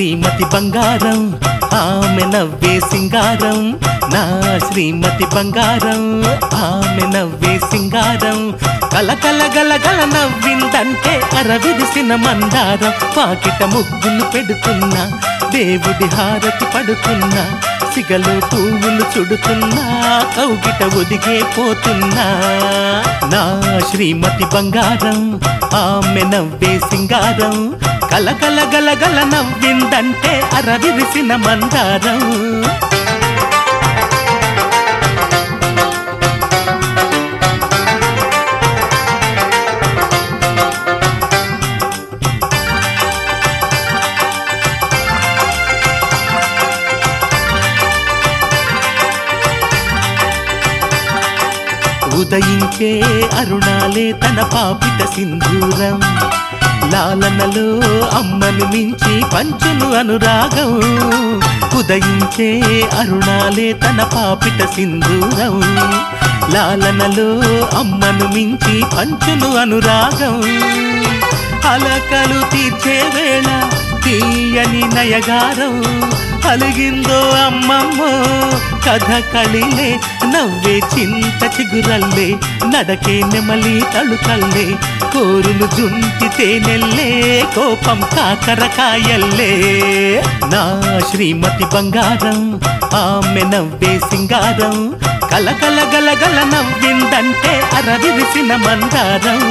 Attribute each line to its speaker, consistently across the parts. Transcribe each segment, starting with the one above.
Speaker 1: శ్రీమతి బంగారం ఆమె నవ్వే సింగారం నా శ్రీమతి బంగారం ఆమె నవ్వే సింగారం కల కల గల గల నవ్విందంటే అరవిరిసిన మందారం పాకిట ముగ్గులు పెడుతున్నా దేవుడి హారతి పడుతున్నా సిగలో పువ్వులు చుడుతున్నా కౌగిట ఒదిగే పోతున్నా నా శ్రీమతి బంగారం ఆమె నవ్వే సింగారం కల కల గల గల నవ్విందంటే అరవిరిసిన మందారం ఉదయించే అరుణాలే తన పాపిట సింధూరం లాలనలో అమ్మను మించి పంచును అనురాగం ఉదయించే అరుణాలే తన పాపిట సింధూరం లాలనలో అమ్మను మించి పంచును అనురాగం అలకలు తీర్చే వేళ తీయని నయగారం అలిగిందో అమ్మమ్మో కథ కళిలే నవ్వే చింత చిగురల్లే నడకే నెమలి తళుకల్లే కోరులు జుంటి తేనెల్లే కోపం కాకరకాయల్లే నా శ్రీమతి బంగారం ఆమె నవ్వే సింగారం కల కల గల గల నవ్విందంటే అరవిరిసిన మందారం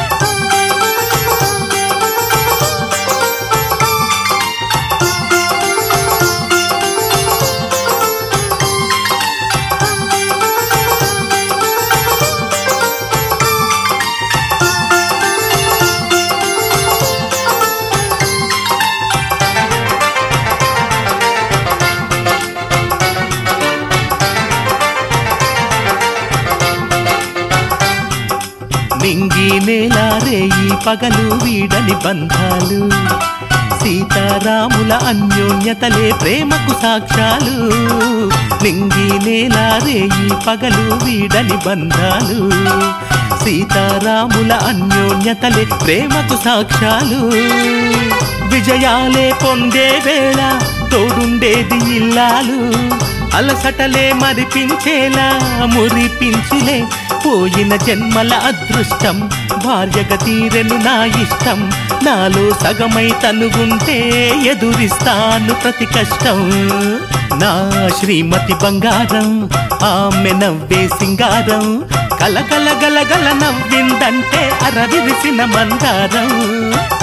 Speaker 1: నింగి నేలారే ఈ పగలు వీడని బంధాలు సీతారాముల అన్యోన్యతలే ప్రేమకు సాక్ష్యాలు నింగి నేలారే ఈ పగలు వీడని బంధాలు సీతారాముల అన్యోన్యతలే ప్రేమకు సాక్ష్యాలు విజయాలే పొందే వేళ తోడుండేది ఇల్లాలు అలసటలే మరిపించేలా మురిపించులే పోయిన జన్మల అదృష్టం భార్యగ తీరెను నా ఇష్టం నాలో సగమై తనుగుంటే ఎదురిస్తాను ప్రతి కష్టం నా శ్రీమతి బంగారం ఆమె నవ్వే సింగారం కల కల గల గల నవ్విందంటే అరవిరిసిన మందారం